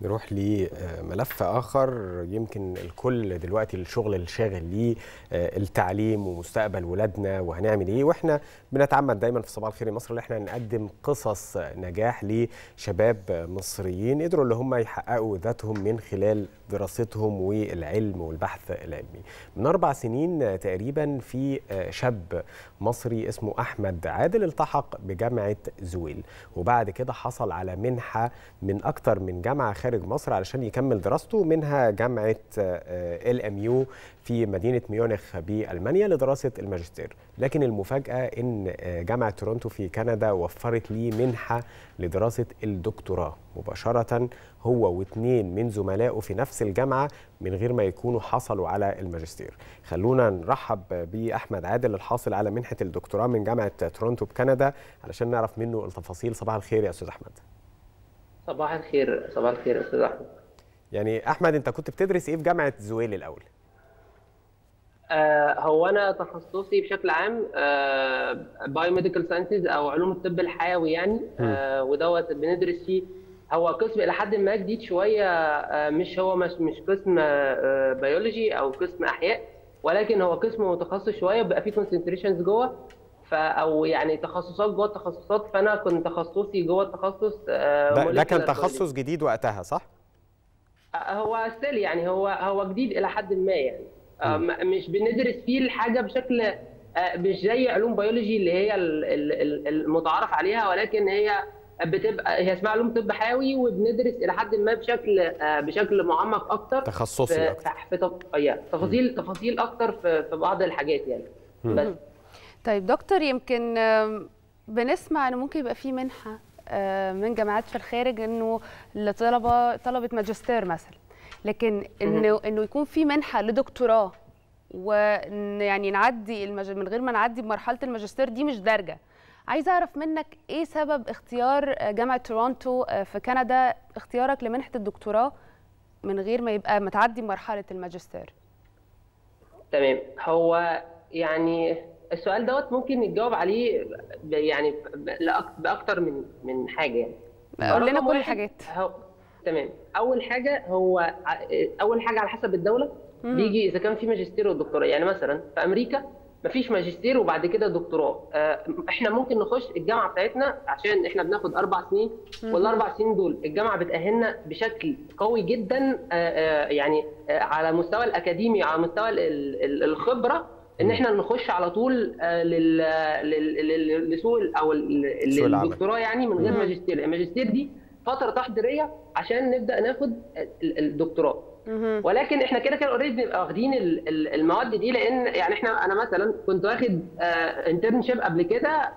نروح لملف اخر يمكن الكل دلوقتي الشغل الشاغل ليه التعليم ومستقبل ولادنا وهنعمل ايه واحنا بنتعمد دايما في صباح الخير مصر ان احنا نقدم قصص نجاح لشباب مصريين قدروا اللي هم يحققوا ذاتهم من خلال دراستهم والعلم والبحث العلمي من اربع سنين تقريبا في شاب مصري اسمه احمد عادل التحق بجامعه زويل وبعد كده حصل على منحه من اكتر من جامعه خارج مصر علشان يكمل دراسته منها جامعه ال ام يو في مدينه ميونخ بالمانيا لدراسه الماجستير لكن المفاجاه ان جامعه تورونتو في كندا وفرت لي منحه لدراسه الدكتوراه مباشره هو واثنين من زملائه في نفس الجامعه من غير ما يكونوا حصلوا على الماجستير خلونا نرحب باحمد عادل الحاصل على منحه الدكتوراه من جامعه تورونتو بكندا علشان نعرف منه التفاصيل صباح الخير يا استاذ احمد صباح الخير صباح الخير استاذ احمد يعني احمد انت كنت بتدرس ايه في جامعه زويل الاول آه هو انا تخصصي بشكل عام بايوميديكال ساينسز او علوم الطب الحيوي يعني آه ودوت بندرس فيه هو قسم الى حد ما جديد شويه آه مش هو مش مش قسم آه بيولوجي او قسم احياء ولكن هو قسم متخصص شويه بيبقى فيه كونسنتريشنز جوه او يعني تخصصات جوه التخصصات فانا كنت تخصصي جوه التخصص ده, ده كان تخصص جديد وقتها صح؟ هو ستيل يعني هو هو جديد الى حد ما يعني مش بندرس فيه الحاجه بشكل مش زي علوم بيولوجي اللي هي المتعارف عليها ولكن هي بتبقى هي اسمها علوم طب حيوي وبندرس الى حد ما بشكل بشكل معمق اكتر تخصصي في اكتر في تفاصيل تفاصيل اكتر في, في بعض الحاجات يعني بس طيب دكتور يمكن بنسمع انه ممكن يبقى في منحه من جامعات في الخارج انه لطلبه طلبه ماجستير مثلا لكن انه انه يكون في منحه لدكتوراه ويعني نعدي المج... من غير ما نعدي بمرحله الماجستير دي مش دارجه عايزه اعرف منك ايه سبب اختيار جامعه تورونتو في كندا اختيارك لمنحه الدكتوراه من غير ما يبقى متعدي مرحله الماجستير تمام هو يعني السؤال دوت ممكن يتجاوب عليه يعني باكتر من من حاجه يعني قول لنا كل الحاجات تمام اول حاجه هو اول حاجه على حسب الدوله مم. بيجي اذا كان في ماجستير ودكتوراه يعني مثلا في امريكا مفيش ماجستير وبعد كده دكتوراه احنا ممكن نخش الجامعه بتاعتنا عشان احنا بناخد اربع سنين والاربع سنين دول الجامعه بتاهلنا بشكل قوي جدا يعني على مستوى الاكاديمي على مستوى الخبره ان احنا نخش على طول لسوق او الدكتوراه يعني من غير ماجستير الماجستير دي فتره تحضيريه عشان نبدا ناخد الدكتوراه ولكن احنا كده كده اوريدي بنبقى واخدين المواد دي لان يعني احنا انا مثلا كنت واخد انترنشيب قبل كده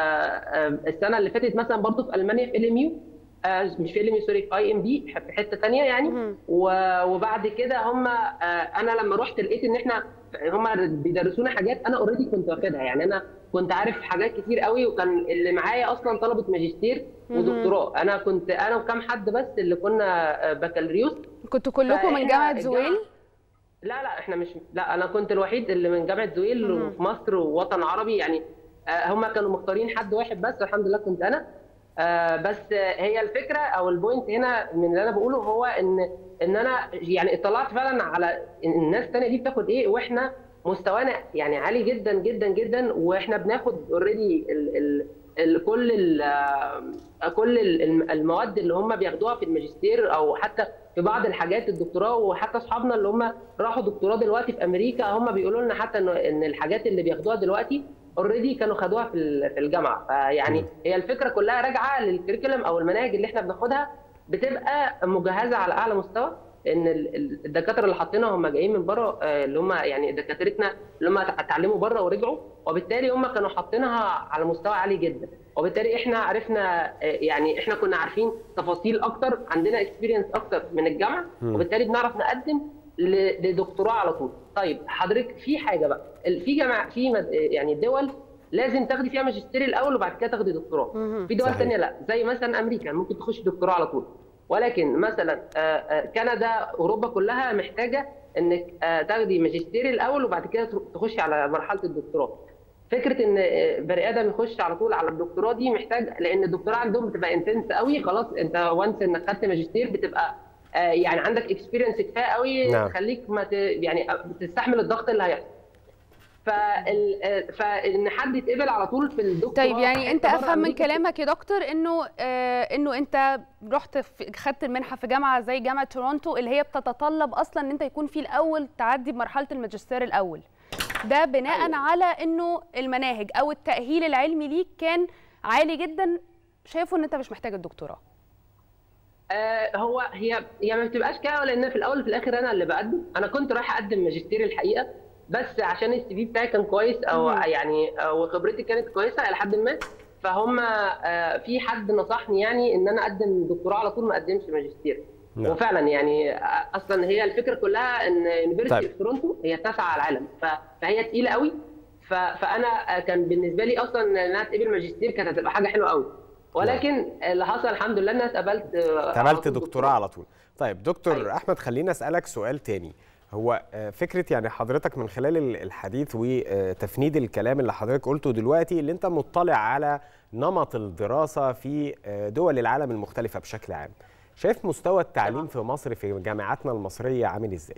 السنه اللي فاتت مثلا برضه في المانيا في ال ام يو مش في ال ام يو سوري في اي ام بي في حته ثانيه يعني وبعد كده هم انا لما رحت لقيت ان احنا هم بيدرسونا حاجات انا اوريدي كنت واخدها يعني انا كنت عارف حاجات كتير قوي وكان اللي معايا اصلا طلبه ماجستير ودكتوراه انا كنت انا وكام حد بس اللي كنا بكالوريوس كنتوا كلكم من جامعه زويل لا لا احنا مش لا انا كنت الوحيد اللي من جامعه زويل وفي مصر ووطن عربي يعني هم كانوا مختارين حد واحد بس الحمد لله كنت انا بس هي الفكره او البوينت هنا من اللي انا بقوله هو ان ان انا يعني اطلعت فعلا على الناس الثانيه دي بتاخد ايه واحنا مستوانا يعني عالي جدا جدا جدا واحنا بناخد اوريدي ال ال كل ال كل المواد اللي هم بياخدوها في الماجستير او حتى في بعض الحاجات الدكتوراه وحتى اصحابنا اللي هم راحوا دكتوراه دلوقتي في امريكا هم بيقولوا لنا حتى ان الحاجات اللي بياخدوها دلوقتي اوريدي كانوا خدوها في في الجامعه فيعني هي الفكره كلها راجعه للكريكولم او المناهج اللي احنا بناخدها بتبقى مجهزه على اعلى مستوى ان الدكاتره اللي حاطينها هم جايين من بره اللي هم يعني دكاترتنا اللي هم اتعلموا بره ورجعوا وبالتالي هم كانوا حاطينها على مستوى عالي جدا وبالتالي احنا عرفنا يعني احنا كنا عارفين تفاصيل اكتر عندنا اكسبيرينس اكتر من الجامعه وبالتالي بنعرف نقدم لدكتوراه على طول طيب حضرتك في حاجه بقى في جامعه في يعني دول لازم تاخدي فيها ماجستير الاول وبعد كده تاخدي دكتوراه في دول ثانيه لا زي مثلا امريكا ممكن تخش دكتوراه على طول ولكن مثلا كندا اوروبا كلها محتاجه انك تاخدي ماجستير الاول وبعد كده تخشي على مرحله الدكتوراه فكره ان بني ادم يخش على طول على الدكتوراه دي محتاج لان الدكتوراه عندهم بتبقى انتنس قوي خلاص انت وانس انك خدت ماجستير بتبقى آه، يعني عندك اكسبيرينس كفايه قوي نعم. تخليك ما ت... يعني تستحمل الضغط اللي هيحصل فال... آه، فان حد يتقبل على طول في الدكتوراه طيب يعني انت بره افهم من أمريكا كلامك يا دكتور انه آه انه انت رحت في خدت المنحه في جامعه زي جامعه تورونتو اللي هي بتتطلب اصلا ان انت يكون في الاول تعدي بمرحله الماجستير الاول ده بناء أيوة. على انه المناهج او التاهيل العلمي ليك كان عالي جدا شايفوا ان انت مش محتاج الدكتوراه آه، هو هي هي ما بتبقاش كده لان في الاول وفي الاخر انا اللي بقدم انا كنت رايح اقدم ماجستير الحقيقه بس عشان السي في بتاعي كان كويس او مهم. يعني آه، وخبرتي كانت كويسه الى حد ما فهم آه، في حد نصحني يعني ان انا اقدم دكتوراه على طول ما اقدمش ماجستير نعم. وفعلا يعني آه، اصلا هي الفكره كلها ان يونيفرستي طيب. في تورونتو هي تاسعه على العالم ف- فهي تقيله قوي ف- فانا آه، كان بالنسبه لي اصلا ان انا اتقبل ماجستير كانت هتبقى حاجه حلوه قوي ولكن اللي حصل الحمد لله ان انا اتقبلت آه، على اتقبلت طول دكتوراه على طول طيب دكتور أيوة. احمد خليني اسالك سؤال تاني هو آه، فكره يعني حضرتك من خلال ال- الحديث وتفنيد الكلام اللي حضرتك قلته دلوقتي اللي انت مطلع على نمط الدراسه في آه، دول العالم المختلفه بشكل عام شايف مستوى التعليم في مصر في جامعاتنا المصريه عامل ازاي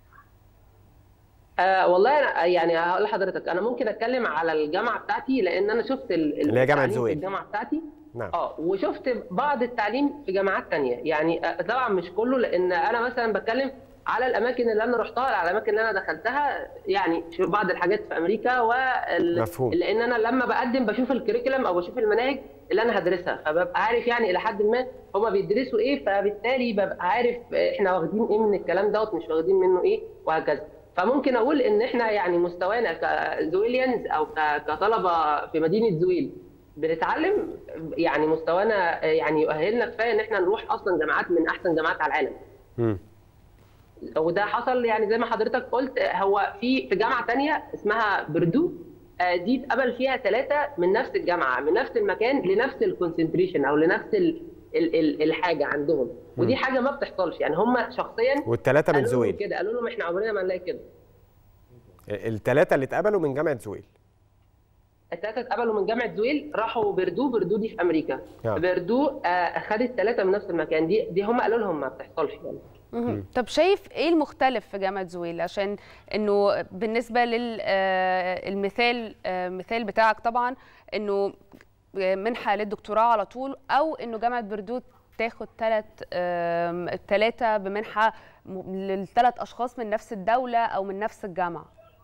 آه والله أنا يعني هقول لحضرتك انا ممكن اتكلم على الجامعه بتاعتي لان انا شفت ال- اللي هي جامعة التعليم زويل. في الجامعه بتاعتي نعم اه وشفت بعض التعليم في جامعات تانية يعني آه، طبعا مش كله لان انا مثلا بتكلم على الاماكن اللي انا رحتها على الاماكن اللي انا دخلتها يعني شو- بعض الحاجات في امريكا وال... مفهوم. لان انا لما بقدم بشوف الكريكولم او بشوف المناهج اللي انا هدرسها فببقى عارف يعني الى حد ما هما بيدرسوا ايه فبالتالي ببقى عارف احنا واخدين ايه من الكلام دوت مش واخدين منه ايه وهكذا فممكن اقول ان احنا يعني مستوانا كزويليانز او ك- كطلبه في مدينه زويل بنتعلم يعني مستوانا يعني يؤهلنا كفايه ان احنا نروح اصلا جامعات من احسن جامعات على العالم مم. وده حصل يعني زي ما حضرتك قلت هو في في جامعه تانية اسمها بردو آه، دي اتقبل فيها ثلاثه من نفس الجامعه من نفس المكان لنفس الكونسنتريشن او لنفس ال ال ال الحاجه عندهم ودي حاجه ما بتحصلش يعني هم شخصيا والثلاثه من قالوا لهم زويل كده قالوا لهم احنا عمرنا ما هنلاقي كده الثلاثه اللي اتقبلوا من جامعه زويل الثلاثه اتقبلوا من جامعه زويل راحوا بردو بردو دي في امريكا نعم. بردو آه، خدت ثلاثه من نفس المكان دي دي هم قالوا لهم ما بتحصلش يعني مهم. طب شايف ايه المختلف في جامعه زويل عشان انه بالنسبه للمثال مثال بتاعك طبعا انه منحه للدكتوراه على طول او انه جامعه بردود تاخد ثلاث ثلاثه بمنحه م- للثلاث اشخاص من نفس الدوله او من نفس الجامعه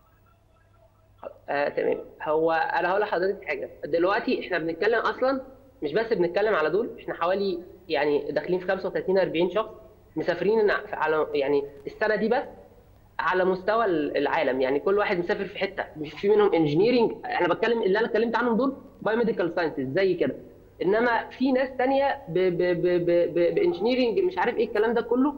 آه، تمام هو انا هقول لحضرتك حاجه دلوقتي احنا بنتكلم اصلا مش بس بنتكلم على دول احنا حوالي يعني داخلين في 35 40 شخص مسافرين على يعني السنه دي بس على مستوى العالم يعني كل واحد مسافر في حته مش في منهم انجينيرنج انا بتكلم اللي انا اتكلمت عنهم دول باي ميديكال ساينسز زي كده انما في ناس تانية بانجينيرنج مش عارف ايه الكلام ده كله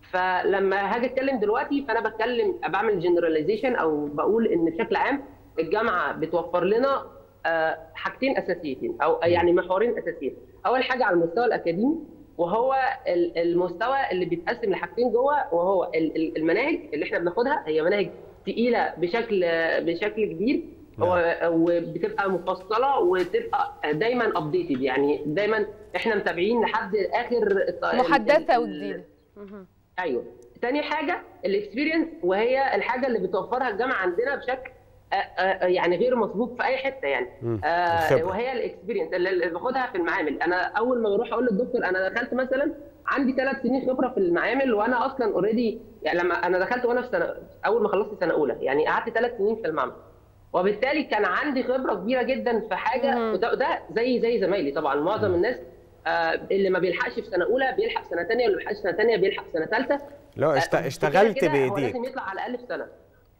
فلما هاجي اتكلم دلوقتي فانا بتكلم بعمل جنراليزيشن او بقول ان بشكل عام الجامعه بتوفر لنا آه، حاجتين اساسيتين او يعني محورين اساسيين اول حاجه على المستوى الاكاديمي وهو ال- المستوى اللي بيتقسم لحاجتين جوه وهو ال- ال- المناهج اللي احنا بناخدها هي مناهج تقيله بشكل بشكل كبير و- وبتبقى مفصله وتبقى دايما ابديتد يعني دايما احنا متابعين لحد اخر الط- ال- محدثه ال- وجديده مهم. ايوه تاني حاجه الاكسبيرينس وهي الحاجه اللي بتوفرها الجامعه عندنا بشكل آه، آه، يعني غير مسبوق في اي حته يعني مم. آه الخبرة. وهي الاكسبيرينس اللي اللي باخدها في المعامل انا اول ما بروح اقول للدكتور انا دخلت مثلا عندي ثلاث سنين خبره في المعامل وانا اصلا اوريدي يعني لما انا دخلت وانا في سنه اول ما خلصت سنه اولى يعني قعدت ثلاث سنين في المعمل وبالتالي كان عندي خبره كبيره جدا في حاجه مم. وده ده زي زي زمايلي طبعا معظم الناس آه اللي ما بيلحقش في سنه اولى بيلحق في سنه ثانيه واللي ما بيلحقش في سنه ثانيه بيلحق في سنه ثالثه لو اشت... آه، اشتغلت كده كده هو بايديك لازم يطلع على الاقل في سنه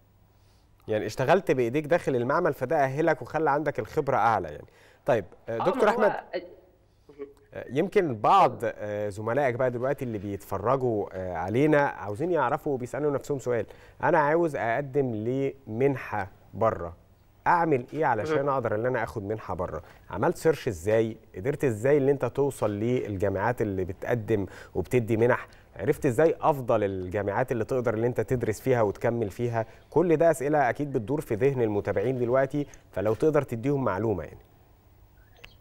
يعني اشتغلت بايديك داخل المعمل فده اهلك وخلى عندك الخبره اعلى يعني طيب آه، آه، دكتور ما هو- احمد آه، يمكن بعض آه، زملائك بقى دلوقتي اللي بيتفرجوا آه، علينا عاوزين يعرفوا وبيسالوا نفسهم سؤال انا عاوز اقدم لمنحه بره اعمل ايه علشان اقدر ان انا اخد منحه بره عملت سيرش ازاي قدرت ازاي ان انت توصل للجامعات اللي بتقدم وبتدي منح عرفت ازاي افضل الجامعات اللي تقدر ان انت تدرس فيها وتكمل فيها كل ده اسئله اكيد بتدور في ذهن المتابعين دلوقتي فلو تقدر تديهم معلومه يعني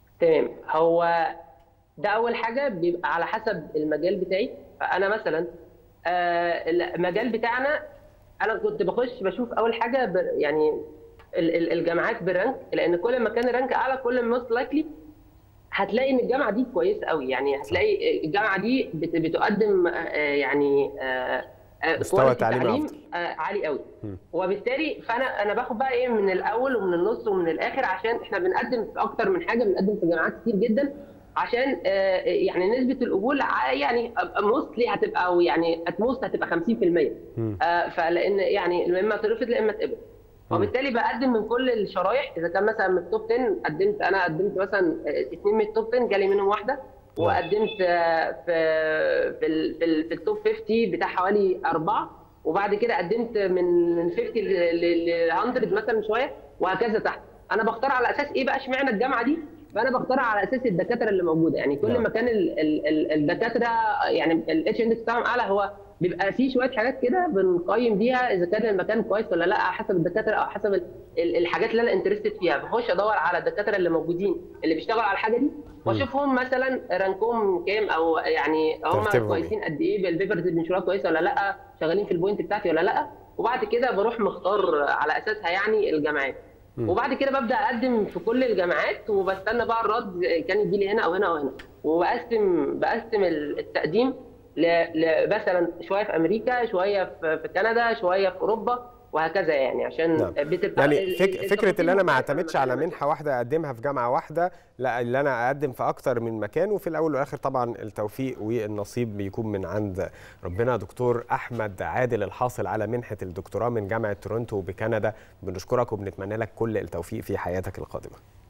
تمام هو ده اول حاجه بيبقى على حسب المجال بتاعي فانا مثلا آه، المجال بتاعنا انا كنت بخش بشوف اول حاجه ب- يعني ال- ال- الجامعات بالرانك لان كل ما كان الرانك اعلى كل ما موست لايكلي هتلاقي ان الجامعه دي كويسه قوي يعني هتلاقي الجامعه دي بت- بتقدم آه، يعني آه، آه، مستوى quality تعليمي تعليم أفضل. آه، عالي قوي مم. وبالتالي فانا انا باخد بقى ايه من الاول ومن النص ومن الاخر عشان احنا بنقدم في اكتر من حاجه بنقدم في جامعات كتير جدا عشان آه، يعني نسبه القبول ع- يعني موستلي هتبقى او يعني اتموست هتبقى 50% مم. آه، فلان يعني يا اما ترفض يا اما تقبل مم. وبالتالي بقدم من كل الشرايح اذا كان مثلا من التوب 10 قدمت انا قدمت مثلا آه، اثنين من التوب 10 جالي منهم واحده وقدمت آه، في في ال- في, ال- في التوب 50 بتاع حوالي اربعه وبعد كده قدمت من من 50 ل ل- 100 مثلا شويه وهكذا تحت انا بختار على اساس ايه بقى اشمعنى الجامعه دي فانا بختارها على اساس الدكاتره اللي موجوده يعني كل نعم. ما كان ال- ال- ال- الدكاتره يعني الاتش اندكس بتاعهم اعلى هو بيبقى في شويه حاجات كده بنقيم بيها اذا كان المكان كويس ولا لا على حسب الدكاتره او حسب ال- ال- الحاجات اللي انا انترستد فيها بخش ادور على الدكاتره اللي موجودين اللي بيشتغلوا على الحاجه دي واشوفهم مثلا رانكهم كام او يعني هم ترتيبهم كويسين قد ايه بالبيبرز اللي بنشروها كويسه ولا لا شغالين في البوينت بتاعتي ولا لا وبعد كده بروح مختار على اساسها يعني الجامعات مم. وبعد كده ببدا اقدم في كل الجامعات وبستنى بقى الرد كان يجي لي هنا او هنا او هنا وبقسم بقسم التقديم ل- ل- مثلا شويه في امريكا شويه في في كندا شويه في اوروبا وهكذا يعني عشان نعم. بتبقى يعني ال- فك ال- فكره ان انا ما التفاصيل اعتمدش على مختلفة. منحه واحده اقدمها في جامعه واحده لا اللي انا اقدم في اكتر من مكان وفي الاول والاخر طبعا التوفيق والنصيب بيكون من عند ربنا دكتور احمد عادل الحاصل على منحه الدكتوراه من جامعه تورونتو بكندا بنشكرك وبنتمنى لك كل التوفيق في حياتك القادمه